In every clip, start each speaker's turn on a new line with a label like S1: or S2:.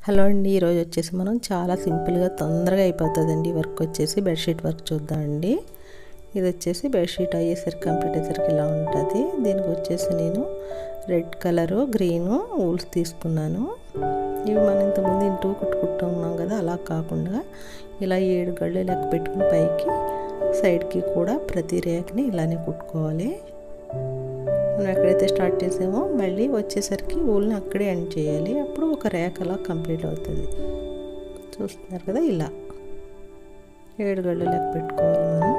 S1: hello అండి ఈరోజు వచ్చేసి మనం చాలా సింపుల్గా తొందరగా అయిపోతుందండి ఈ వర్క్ వచ్చేసి బెడ్షీట్ వర్క్ చూద్దామండి ఇది వచ్చేసి బెడ్షీట్ అయ్యేసరికి కంప్లీట్ అయ్యేసరికి ఇలా ఉంటుంది దీనికి వచ్చేసి నేను రెడ్ కలరు గ్రీను ఊల్స్ తీసుకున్నాను ఇవి మనం ఇంతకుముందు ఇంటూ కుట్టుకుంటూ ఉన్నాం కదా అలా కాకుండా ఇలా ఏడు గళ్ళు లెక్క పెట్టుకుని పైకి సైడ్కి కూడా ప్రతి రేఖని ఇలానే కుట్టుకోవాలి మనం ఎక్కడైతే స్టార్ట్ చేసామో మళ్ళీ వచ్చేసరికి ఊళ్ళని అక్కడే ఎండ్ చేయాలి అప్పుడు ఒక రేఖలా కంప్లీట్ అవుతుంది చూస్తున్నారు కదా ఇలా ఏడు గళ్ళు లెక్క పెట్టుకోవాలి మనం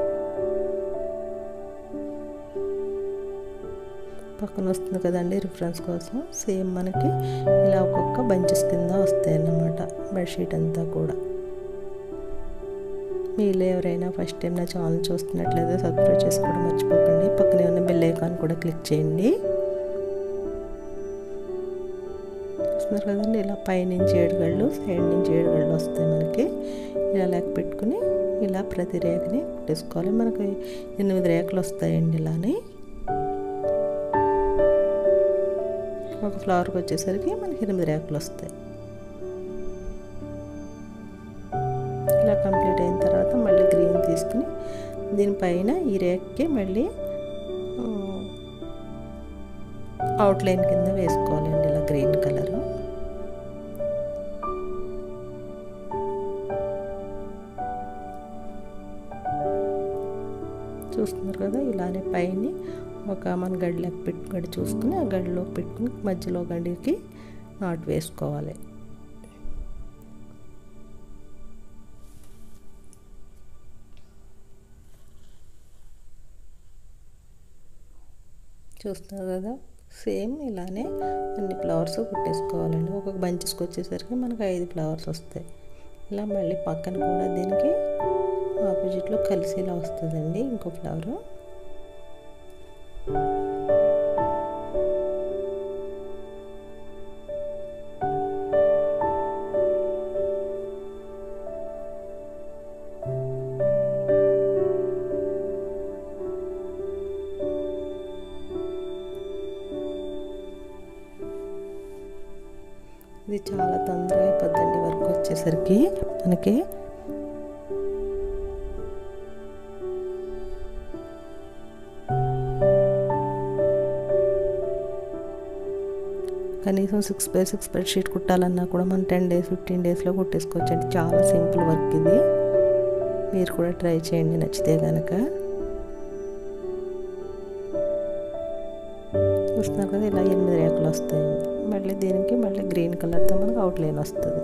S1: పక్కన వస్తుంది కదండి రిఫరెన్స్ కోసం సేమ్ మనకి ఇలా ఒక్కొక్క బంచెస్ కింద వస్తాయి అన్నమాట బెడ్షీట్ అంతా కూడా మీలో ఎవరైనా ఫస్ట్ టైం నా ఛానల్ చూస్తున్నట్లయితే సబ్స్క్రైబ్ చేసుకోవడం మర్చిపోకండి పక్కనే ఉన్న బెల్ ఐకాన్ కూడా క్లిక్ చేయండి చూస్తున్నారు కదండి ఇలా పైనుంచి ఏడుగళ్ళు సైడ్ నుంచి ఏడుగళ్ళు వస్తాయి మనకి ఇలా లెక్క పెట్టుకుని ఇలా ప్రతి రేఖని కుట్టేసుకోవాలి మనకి ఎనిమిది రేఖలు వస్తాయండి ఇలానే ఒక ఫ్లవర్కి వచ్చేసరికి మనకి ఎనిమిది రేఖలు వస్తాయి ఇలా కంప్లీట్ అయిన తర్వాత మళ్ళీ గ్రీన్ తీసుకుని దీనిపైన ఈ రేక్కి మళ్ళీ అవుట్లైన్ కింద వేసుకోవాలండి ఇలా గ్రీన్ కలర్ చూస్తున్నారు కదా ఇలానే పైన ఒక మన గడిలోకి పెట్టు గడి చూసుకుని ఆ గడిలో పెట్టుకుని మధ్యలో గడికి నాటు వేసుకోవాలి చూస్తున్నారు కదా సేమ్ ఇలానే అన్ని ఫ్లవర్స్ కుట్టేసుకోవాలండి ఒక్కొక్క బంచెస్కి వచ్చేసరికి మనకు ఐదు ఫ్లవర్స్ వస్తాయి ఇలా మళ్ళీ పక్కన కూడా దీనికి ఆపోజిట్లో కలిసి ఇలా వస్తుందండి ఇంకో ఫ్లవరు ఇది చాలా తొందరగా అయిపోద్దండి వర్క్ వచ్చేసరికి మనకి కనీసం సిక్స్ బై సిక్స్ బెడ్షీట్ కుట్టాలన్నా కూడా మనం టెన్ డేస్ ఫిఫ్టీన్ డేస్లో కుట్టేసుకోవచ్చు అండి చాలా సింపుల్ వర్క్ ఇది మీరు కూడా ట్రై చేయండి నచ్చితే కనుక చూస్తున్నారు కదా ఇలా ఎనిమిది రేకులు వస్తాయండి మళ్ళీ దీనికి మళ్ళీ గ్రీన్ కలర్తో మనకు అవుట్లైన్ వస్తుంది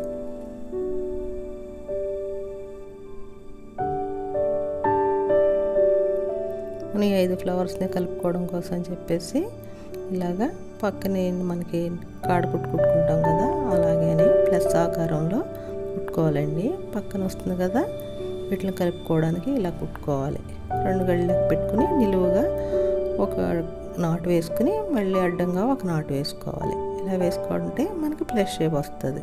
S1: మనం ఈ ఐదు ఫ్లవర్స్ని కలుపుకోవడం కోసం అని చెప్పేసి ఇలాగా పక్కనే మనకి కాడు కుట్టు కుట్టుకుంటాం కదా అలాగనే ప్లస్ ఆకారంలో కుట్టుకోవాలండి పక్కన వస్తుంది కదా వీటిని కలుపుకోవడానికి ఇలా కుట్టుకోవాలి రెండు గళ్ళకి పెట్టుకుని నిలువుగా ఒక నాటు వేసుకుని మళ్ళీ అడ్డంగా ఒక నాటు వేసుకోవాలి ఇలా వేసుకుంటే మనకి ప్లస్ షేప్ వస్తుంది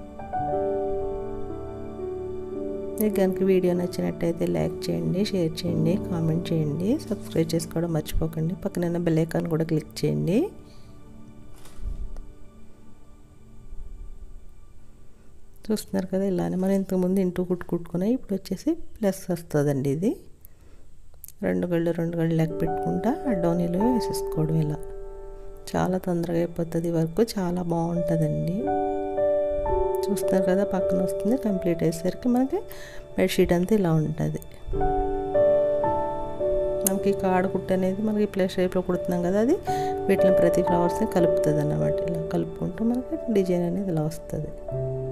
S1: మీకు కనుక వీడియో నచ్చినట్టయితే లైక్ చేయండి షేర్ చేయండి కామెంట్ చేయండి సబ్స్క్రైబ్ చేసుకోవడం మర్చిపోకండి పక్కన బెల్ ఐకాన్ కూడా క్లిక్ చేయండి చూస్తున్నారు కదా ఇలానే మనం ఇంతకుముందు ఇంటూ కుట్టు కుట్టుకున్నాయి ఇప్పుడు వచ్చేసి ప్లస్ వస్తుందండి ఇది రెండు గళ్ళు రెండు గళ్ళు లెక్క పెట్టుకుంటా అడ్డం నిలువ వేసేసుకోవడం ఇలా చాలా తొందరగా అయిపోతుంది వర్క్ చాలా బాగుంటుందండి చూస్తారు కదా పక్కన వస్తుంది కంప్లీట్ అయ్యేసరికి మనకి బెడ్షీట్ అంతా ఇలా ఉంటుంది మనకి కాడ కుట్టు అనేది మనకి ప్లస్ షేప్లో కుడుతున్నాం కదా అది వీటిని ప్రతి ఫ్లవర్స్ని కలుపుతుంది అన్నమాట ఇలా కలుపుకుంటూ మనకి డిజైన్ అనేది ఇలా వస్తుంది